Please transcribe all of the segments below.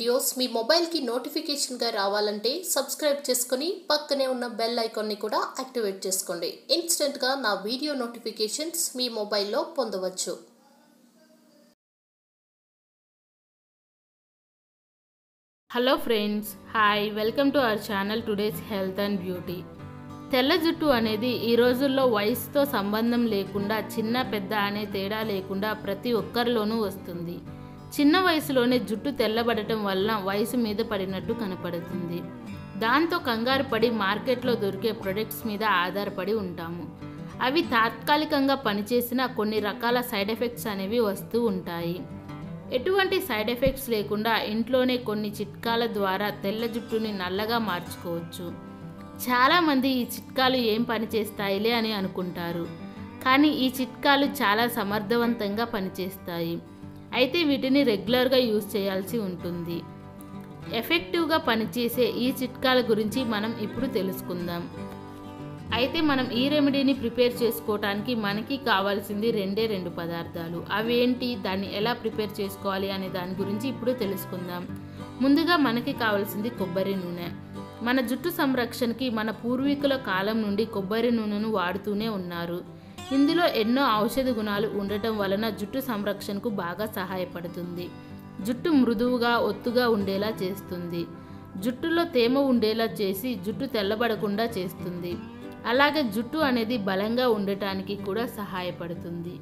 videos మీ మొబైల్కి నోటిఫికేషన్గా రావాలంటే సబ్స్క్రైబ్ చేసుకొని పక్కనే ఉన్న బెల్ ఐకాన్ని కూడా యాక్టివేట్ చేసుకోండి ఇన్స్టెంట్గా నా వీడియో నోటిఫికేషన్స్ మీ మొబైల్లో పొందవచ్చు hello friends hi welcome to our channel today's health and beauty తెల్ల జుట్టు అనేది ఈ రోజుల్లో వయసుతో సంబంధం లేకుండా చిన్న పెద్ద అనే తేడా లేకుండా ప్రతి ఒక్కరిలోనూ వస్తుంది చిన్న వయసులోనే జుట్టు తెల్లబడటం వలన వయసు మీద పడినట్టు కనపడుతుంది దాంతో కంగారు పడి మార్కెట్లో దొరికే ప్రొడక్ట్స్ మీద ఆధారపడి ఉంటాము అవి తాత్కాలికంగా పనిచేసిన కొన్ని రకాల సైడ్ ఎఫెక్ట్స్ అనేవి వస్తూ ఉంటాయి ఎటువంటి సైడ్ ఎఫెక్ట్స్ లేకుండా ఇంట్లోనే కొన్ని చిట్కాల ద్వారా తెల్ల జుట్టుని నల్లగా మార్చుకోవచ్చు చాలామంది ఈ చిట్కాలు ఏం పని చేస్తాయిలే అని అనుకుంటారు కానీ ఈ చిట్కాలు చాలా సమర్థవంతంగా పనిచేస్తాయి అయితే వీటిని రెగ్యులర్గా యూజ్ చేయాల్సి ఉంటుంది ఎఫెక్టివ్గా పనిచేసే ఈ చిట్కాల గురించి మనం ఇప్పుడు తెలుసుకుందాం అయితే మనం ఈ రెమెడీని ప్రిపేర్ చేసుకోవటానికి మనకి కావాల్సింది రెండే రెండు పదార్థాలు అవేంటి దాన్ని ఎలా ప్రిపేర్ చేసుకోవాలి అనే దాని గురించి ఇప్పుడు తెలుసుకుందాం ముందుగా మనకి కావాల్సింది కొబ్బరి నూనె మన జుట్టు సంరక్షణకి మన పూర్వీకుల కాలం నుండి కొబ్బరి నూనెను వాడుతూనే ఉన్నారు ఇందులో ఎన్నో ఔషధ గుణాలు ఉండటం వలన జుట్టు సంరక్షణకు బాగా సహాయపడుతుంది జుట్టు మృదువుగా ఒత్తుగా ఉండేలా చేస్తుంది జుట్టులో తేమ ఉండేలా చేసి జుట్టు తెల్లబడకుండా చేస్తుంది అలాగే జుట్టు అనేది బలంగా ఉండటానికి కూడా సహాయపడుతుంది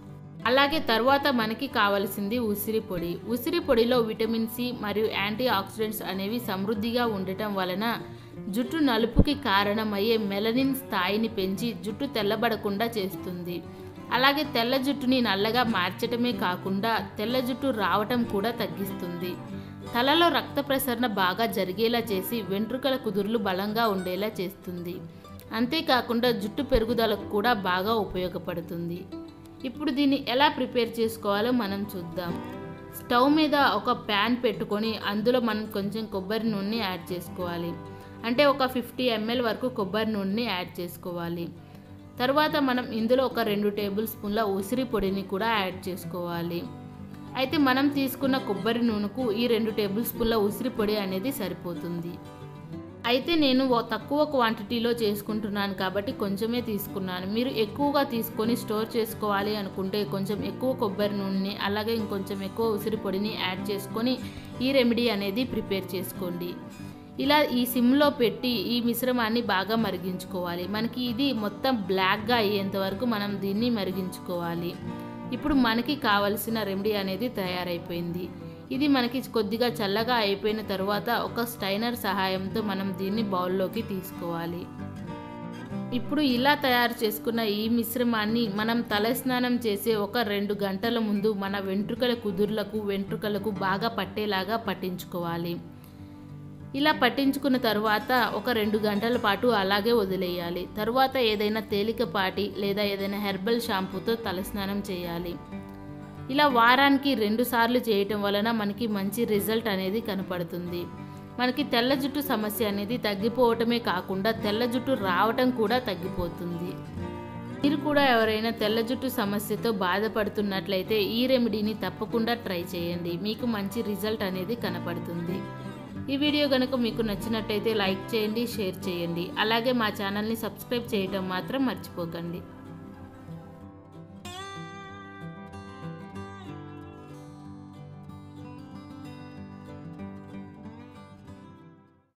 అలాగే తర్వాత మనకి కావలసింది ఉసిరి పొడి ఉసిరి పొడిలో విటమిన్ సి మరియు యాంటీ ఆక్సిడెంట్స్ అనేవి సమృద్ధిగా ఉండటం వలన జుట్టు నలుపుకి కారణమయ్యే మెలనిన్ స్థాయిని పెంచి జుట్టు తెల్లబడకుండా చేస్తుంది అలాగే తెల్ల జుట్టుని నల్లగా మార్చటమే కాకుండా తెల్ల జుట్టు రావటం కూడా తగ్గిస్తుంది తలలో రక్త ప్రసరణ బాగా జరిగేలా చేసి వెంట్రుకల కుదుర్లు బలంగా ఉండేలా చేస్తుంది అంతేకాకుండా జుట్టు పెరుగుదలకు కూడా బాగా ఉపయోగపడుతుంది ఇప్పుడు దీన్ని ఎలా ప్రిపేర్ చేసుకోవాలో మనం చూద్దాం స్టవ్ మీద ఒక ప్యాన్ పెట్టుకొని అందులో మనం కొంచెం కొబ్బరి నూనెని యాడ్ చేసుకోవాలి అంటే ఒక ఫిఫ్టీ ఎంఎల్ వరకు కొబ్బరి నూనెని యాడ్ చేసుకోవాలి తర్వాత మనం ఇందులో ఒక రెండు టేబుల్ స్పూన్ల ఉసిరి పొడిని కూడా యాడ్ చేసుకోవాలి అయితే మనం తీసుకున్న కొబ్బరి నూనెకు ఈ రెండు టేబుల్ స్పూన్ల ఉసిరి పొడి అనేది సరిపోతుంది అయితే నేను ఓ తక్కువ క్వాంటిటీలో చేసుకుంటున్నాను కాబట్టి కొంచెమే తీసుకున్నాను మీరు ఎక్కువగా తీసుకొని స్టోర్ చేసుకోవాలి అనుకుంటే కొంచెం ఎక్కువ కొబ్బరి నూనెని అలాగే ఇంకొంచెం ఎక్కువ ఉసిరి పొడిని యాడ్ చేసుకొని ఈ రెమెడీ అనేది ప్రిపేర్ చేసుకోండి ఇలా ఈ సిమ్లో పెట్టి ఈ మిశ్రమాన్ని బాగా మరిగించుకోవాలి మనకి ఇది మొత్తం బ్లాక్గా అయ్యేంత వరకు మనం దీన్ని మరిగించుకోవాలి ఇప్పుడు మనకి కావలసిన రెమెడీ అనేది తయారైపోయింది ఇది మనకి కొద్దిగా చల్లగా అయిపోయిన తర్వాత ఒక స్టైనర్ సహాయంతో మనం దీన్ని బౌల్లోకి తీసుకోవాలి ఇప్పుడు ఇలా తయారు చేసుకున్న ఈ మిశ్రమాన్ని మనం తలస్నానం చేసే ఒక రెండు గంటల ముందు మన వెంట్రుకల కుదుర్లకు వెంట్రుకలకు బాగా పట్టేలాగా పట్టించుకోవాలి ఇలా పట్టించుకున్న తర్వాత ఒక రెండు గంటల పాటు అలాగే వదిలేయాలి తర్వాత ఏదైనా తేలికపాటి లేదా ఏదైనా హెర్బల్ షాంపూతో తలస్నానం చేయాలి ఇలా వారానికి రెండు సార్లు చేయటం వలన మనకి మంచి రిజల్ట్ అనేది కనపడుతుంది మనకి తెల్ల జుట్టు సమస్య అనేది తగ్గిపోవటమే కాకుండా తెల్ల జుట్టు రావటం కూడా తగ్గిపోతుంది మీరు కూడా ఎవరైనా తెల్ల జుట్టు సమస్యతో బాధపడుతున్నట్లయితే ఈ రెమెడీని తప్పకుండా ట్రై చేయండి మీకు మంచి రిజల్ట్ అనేది కనపడుతుంది ఈ వీడియో కనుక మీకు నచ్చినట్టయితే లైక్ చేయండి షేర్ చేయండి అలాగే మా ఛానల్ని సబ్స్క్రైబ్ చేయటం మాత్రం మర్చిపోకండి